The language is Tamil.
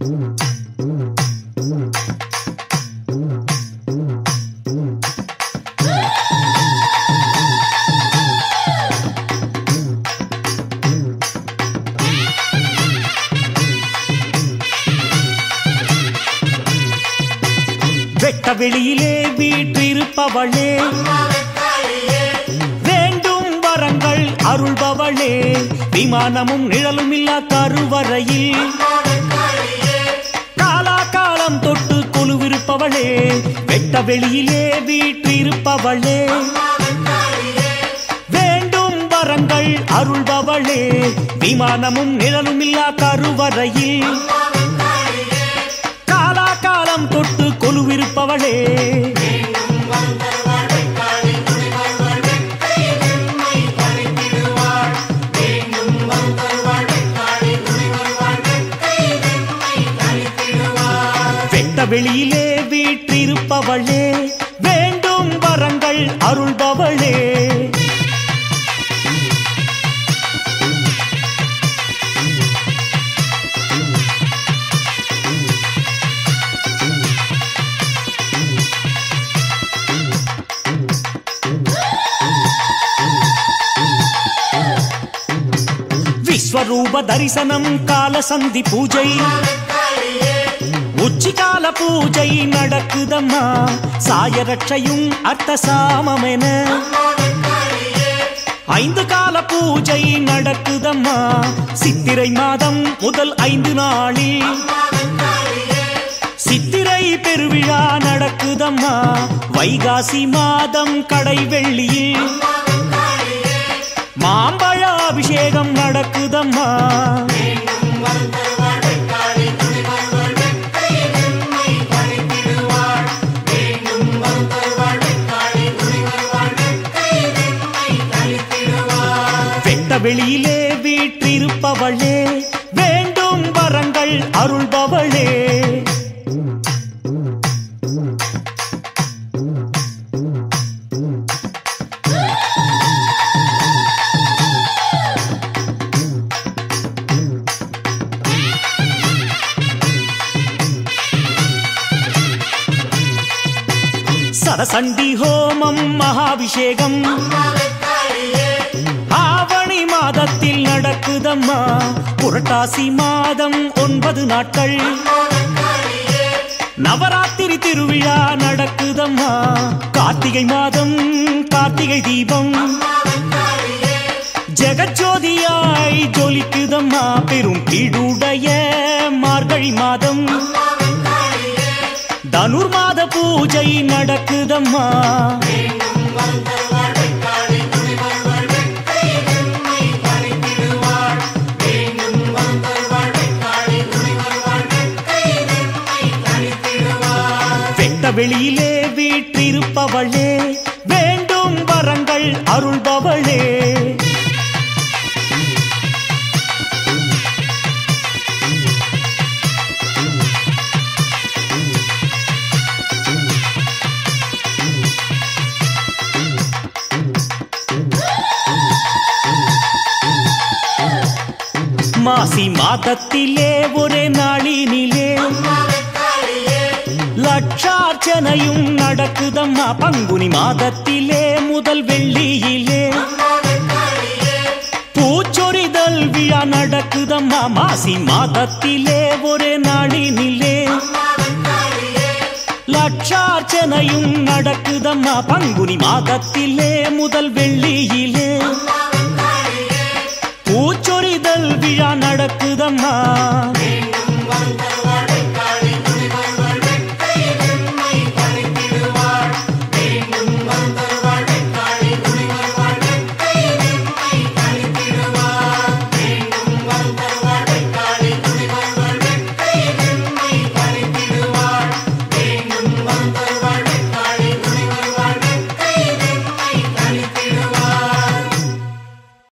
வெட்ட வெளியிலே வீற்றிருப்பவளே வேண்டும் வரங்கள் அருள்பவளே விமானமும் நிழலும் இல்லா கருவறையில் காலாகாலம் தொட்டு கொலுவிருப்பவளே வெட்ட வெளியிலே வீற்றிருப்பவளே வேண்டும் வரங்கள் அருள்பவளே விமானமும் நிழலும் இல்லா கருவறையில் காலாகாலம் தொட்டு கொலுவிருப்பவளே வெட்ட வெளியிலே வீற்றிருப்பவளே வேண்டும் வரங்கள் அருள்பவளே விஸ்வரூப தரிசனம் கால சந்தி பூஜை உச்சிகால பூஜை நடக்குதம்மா சாயரட்சையும் அர்த்த சாமமென ஐந்து கால பூஜை நடக்குதம்மா சித்திரை மாதம் முதல் ஐந்து நாளில் சித்திரை பெருவிழா நடக்குதம்மா வைகாசி மாதம் கடை வெள்ளியில் மாம்பழ அபிஷேகம் நடக்குதம்மா வெட்ட வெளியிலே வீற்றிருப்பவளே வேண்டும் வரங்கள் அருள்பவளே சரசண்டி ஹோமம் மகாபிஷேகம் ஆவணி மாதத்தில் நடக்குதம்மா புரட்டாசி மாதம் ஒன்பது நாட்கள் நவராத்திரி திருவிழா நடக்குதம்மா கார்த்திகை மாதம் கார்த்திகை தீபம் ஜெகஜோதியாய் ஜொலிக்குதம்மா பெரும் கீழுடைய மார்கழி மாதம் தனுர் மாத பூஜை நடக்குதம்மா வெட்ட வெளியிலே வீற்றிருப்பவளே வேண்டும் வரங்கள் அருள்பவளே மாசி மாதத்திலே ஒரே நாளினிலே லட்சார்ச்சனையும் நடக்குதம்மா பங்குனி மாதத்திலே முதல் வெள்ளியிலே பூச்சொரிதல் விழா நடக்குதம்மா மாசி மாதத்திலே ஒரே நாளினிலே லட்சார்ச்சனையும் நடக்குதம்மா பங்குனி மாதத்திலே முதல் வெள்ளியிலே பூச்சொரிதல் விழா நடக்குதம்மா